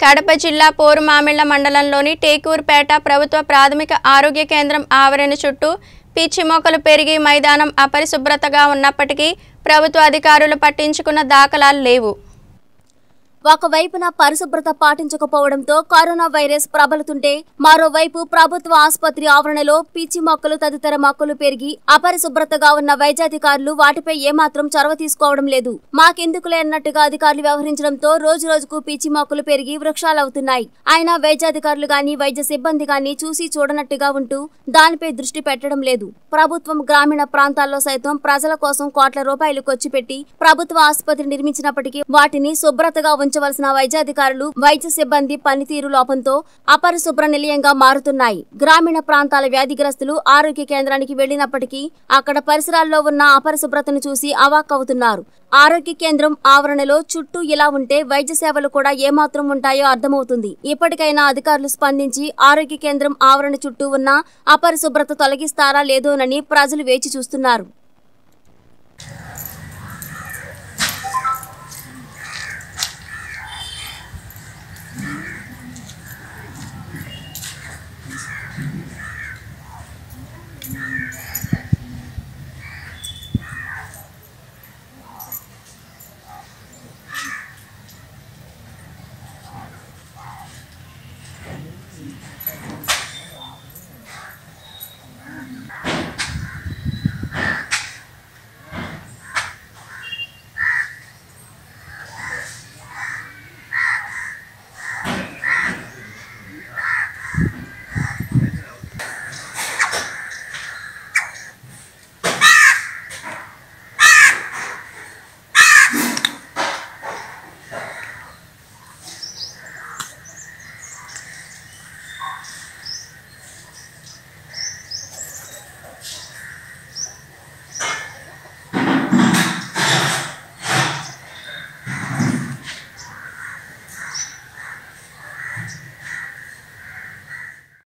కడప జిల్లా పోరుమామిళ్ల మండలంలోని టేకూర్పేట ప్రభుత్వ ప్రాథమిక ఆరోగ్య కేంద్రం ఆవరణ చుట్టూ పిచ్చి మొక్కలు పెరిగి మైదానం అపరిశుభ్రతగా ఉన్నప్పటికీ ప్రభుత్వ అధికారులు పట్టించుకున్న దాఖలాలు లేవు ఒకవైపున పరిశుభ్రత పాటించకపోవడంతో కరోనా వైరస్ ప్రబలుతుంటే మరోవైపు ప్రభుత్వ ఆసుపత్రి ఆవరణలో పిచ్చి మొక్కలు తదితర మొక్కలు పెరిగి అపరిశుభ్రతగా ఉన్న వైద్యాధికారులు వాటిపై ఏమాత్రం చొరవ తీసుకోవడం లేదు మాకెందుకులే అన్నట్టుగా అధికారులు వ్యవహరించడంతో రోజు రోజుకు పిచ్చి మొక్కలు పెరిగి వృక్షాలవుతున్నాయి అయినా వైద్యాధికారులు గాని వైద్య సిబ్బంది గాని చూసి చూడనట్టుగా ఉంటూ దానిపై దృష్టి పెట్టడం లేదు ప్రభుత్వం గ్రామీణ ప్రాంతాల్లో సైతం ప్రజల కోసం కోట్ల రూపాయలు ఖర్చుపెట్టి ప్రభుత్వ ఆసుపత్రి నిర్మించినప్పటికీ వాటిని శుభ్రతగా ఉంచవలసిన వైద్యాధికారులు వైద్య సిబ్బంది పనితీరు లోపంతో అపరిశుభ్ర నిలయంగా మారుతున్నాయి గ్రామీణ ప్రాంతాల వ్యాధిగ్రస్తులు ఆరోగ్య కేంద్రానికి వెళ్లినప్పటికీ అక్కడ పరిసరాల్లో ఉన్న అపరిశుభ్రతను చూసి అవాక్కవుతున్నారు ఆరోగ్య కేంద్రం ఆవరణలో చుట్టూ ఇలా ఉంటే వైద్య సేవలు కూడా ఏమాత్రం ఉంటాయో అర్థమవుతుంది ఇప్పటికైనా అధికారులు స్పందించి ఆరోగ్య కేంద్రం ఆవరణ చుట్టూ ఉన్న అపరిశుభ్రత తొలగిస్తారా లేదోనని ప్రజలు వేచి చూస్తున్నారు